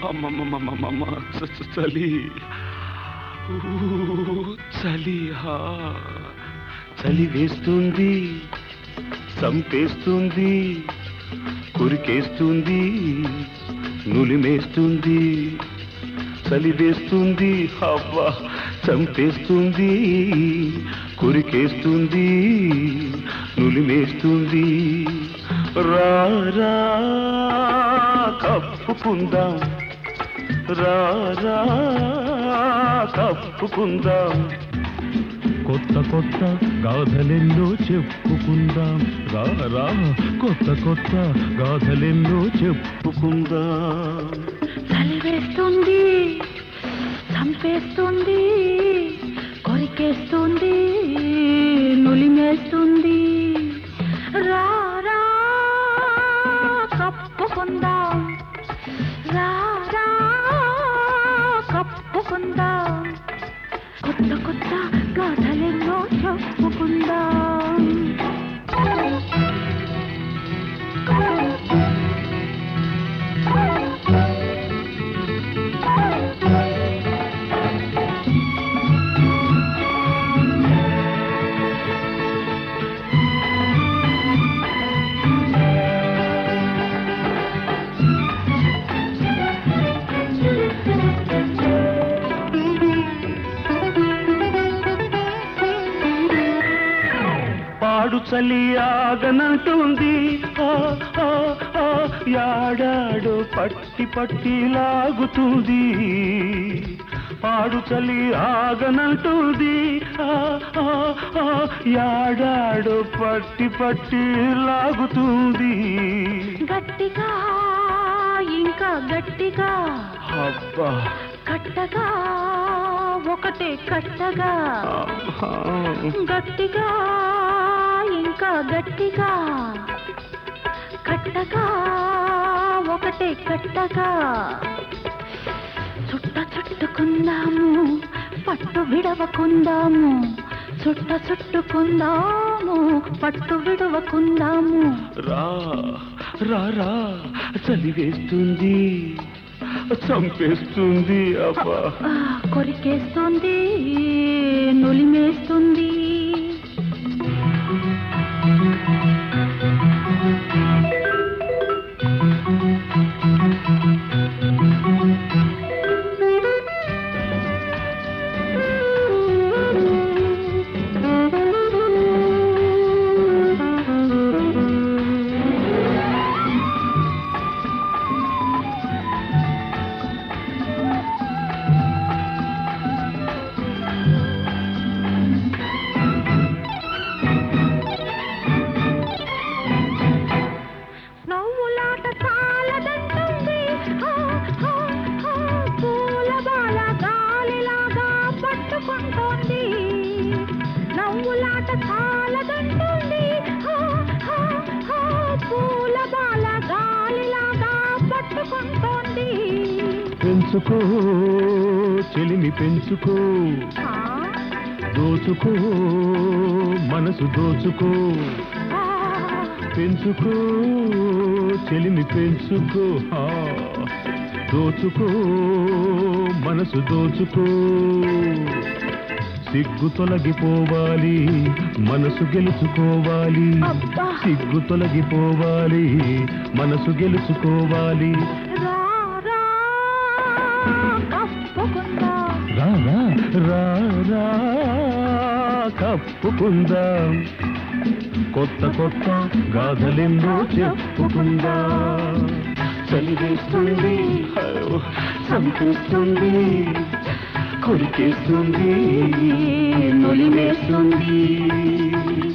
అమ్మమ్మమ్మమ్మమ్మ చ- చ- చలి ఊ, చలి హా. చలి వేస్తుంది చంపేస్తుంది కురికేస్తుంది నులిమేస్తుంది చలి వేస్తుంది హవ్వ చంపేస్తుంది కురికేస్తుంది నులిమేస్తుంది రారా కప్పుకుందాం రారా కప్పుకుందాం కొత్త కొత్త గాథలెన్నో చెప్పుకుందాం రా రా కొత్త కొత్త గాథలెన్నో చెప్పుకుందాం చలి వేస్తుంది చంపేస్తుంది కొరికేస్తుంది నులిమేస్తుంది రా రా కప్పుకుందాం రా రా కప్పుకుందాం కొత్త కొత్త గాథలెన్నో చెప్పుకుందాం పాడు చలి ఆగనంటుంది ఆ, ఆ, ఆ, యాడాడు పట్టి పట్టి లాగుతుంది పాడు చలి ఆగనంటుంది ఆ, ఆ, ఆ, యాడాడు పట్టి పట్టి లాగుతుంది గట్టిగా ఇంకా గట్టిగా అబ్బా కట్టగా ఒకటే కట్టగా అబ్బా. గట్టిగా ఇంకా గట్టిగా కట్టగా ఒకటే కట్టగా చుట్ట చుట్టుకుందాము పట్టు విడవకుందాము చుట్ట చుట్టుకుందాము పట్టు విడవకుందాము రా రా రా చలి వేస్తుంది చంపేస్తుంది అబ్బా ఆ, కొరికేస్తుంది నులిమేస్తుంది నవ్వులాట చాలదంటుంది ఆ, ఆ, ఆ, పూల బాల గాలిలాగా పట్టుకుంటోంది నవ్వులాట చాలదంటుంది ఆ, ఆ, ఆ, పూల బాల గాలిలాగా పట్టుకుంటోంది పెంచుకో చెలిమి పెంచుకో ఆ, దోచుకో మనసు దోచుకో ఆ, పెంచుకో చెలిమి పెంచుకో ఆ, దోచుకో మనసు దోచుకో సిగ్గు తొలగిపోవాలి మనసు గెలుచుకోవాలి అబ్బా. సిగ్గు తొలగిపోవాలి మనసు గెలుచుకోవాలి రా రా కప్పుకుందాం రా రా రా రా కప్పుకుందాం కొత్త కొత్త గాథలెన్నో చెప్పుకుందాం చలి వేస్తుంది అయ్యో, చంపేస్తుంది కొరికేస్తుంది నులిమేస్తుంది